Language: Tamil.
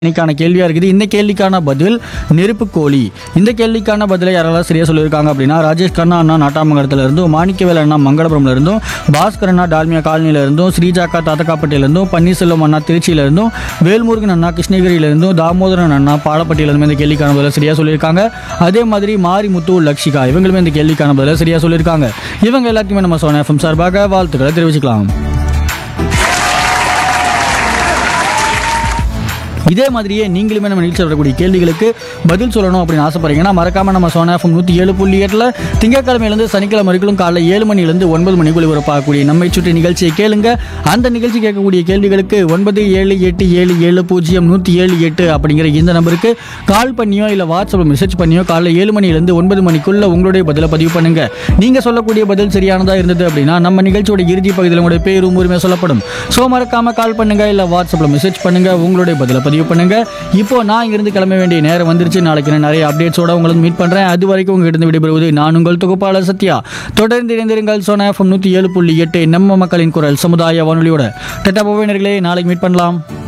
இன்னைக்கான கேள்வியா இருக்குது இந்த கேள்விக்கான பதில் நெருப்பு கோழி இந்த கேள்விக்கான பதிலை யாரெல்லாம் சரியா சொல்லியிருக்காங்க அப்படின்னா ராஜேஷ் கண்ணா அண்ணா நாட்டாமங்கலத்துல இருந்தும் மாணிக்கவேல் அண்ணா மங்களபுரம்ல இருந்தும் பாஸ்கர் அண்ணா டால்மியா காலனில இருந்தும் ஸ்ரீஜாக்கா தாத்தக்காப்பட்டியில இருந்தும் பன்னீர்செல்வம் அண்ணா திருச்சியில இருந்தும் வேல்முருகன் அண்ணா கிருஷ்ணகிரியில இருந்தும் தாமோதரன் அண்ணா பாலப்பட்டியில இருந்தும் இந்த கேள்விக்கான பதிலை சரியா சொல்லியிருக்காங்க அதே மாதிரி மாரிமுத்து லக்ஷிகா இவங்களுமே இந்த கேள்விக்கான பதிலை சரியா சொல்லியிருக்காங்க இவங்க எல்லாத்தையுமே நம்ம சோனா எஃப்எம் சார்பாக வாழ்த்துக்களை தெரிவிச்சுக்கலாம் இதே மாதிரியே நீங்களுமே நம்ம நிகழ்ச்சி வரக்கூடிய கேள்விகளுக்கு பதில் சொல்லணும் அப்படின்னு ஆசைப்படுறீங்கன்னா மறக்காம நம்ம சோனா எஃப்எம் நூற்றி ஏழு புள்ளி எட்டில் திங்கட்கிழமையிலேருந்து சனிக்கிழமை வரைக்கும் காலைல ஏழு மணிலேருந்து ஒன்பது மணிக்குள் ஒளிபரப்பாகக்கூடிய நம்மை சுற்றி நிகழ்ச்சியை கேளுங்க அந்த நிகழ்ச்சி கேட்கக்கூடிய கேள்விகளுக்கு ஒன்பது ஏழு எட்டு ஏழு ஏழு பூஜ்ஜியம் நூற்றி ஏழு எட்டு அப்படிங்கிற இந்த நம்பருக்கு கால் பண்ணியோ இல்லை வாட்ஸ்அப்பில் மெசேஜ் பண்ணியோ காலைல ஏழு மணிலேருந்து ஒன்பது மணிக்குள்ள உங்களுடைய பதிலை பதிவு பண்ணுங்க நீங்க சொல்லக்கூடிய பதில் சரியானதா இருந்தது அப்படின்னா நம்ம நிகழ்ச்சியோட இறுதி பகுதியில் உங்களுடைய பேரும் உரிமை சொல்லப்படும் ஸோ மறக்காம கால் பண்ணுங்க இல்லை வாட்ஸ்அப்பில் மெசேஜ் பண்ணுங்க உங்களுடைய பதிலை பதிவு பண்ணுங்க இப்போ நான் இங்கிருந்து கிளம்ப வேண்டிய நேரம் வந்துருச்சு நாளைக்கு நான் நிறைய அப்டேட்ஸோட உங்களை மீட் பண்றேன் அது வரைக்கும் உங்ககிட்ட விடைபெறுவது நான் உங்கள் தொகுப்பாளர் சத்யா தொடர்ந்து இணைந்திருங்கள் சோனா எஃப்எம் நூற்றி ஏழு புள்ளி எட்டு நம்ம மக்களின் குரல் சமுதாய வானொலியோட டட்டா போவேனர்களே நாளைக்கு மீட் பண்ணலாம்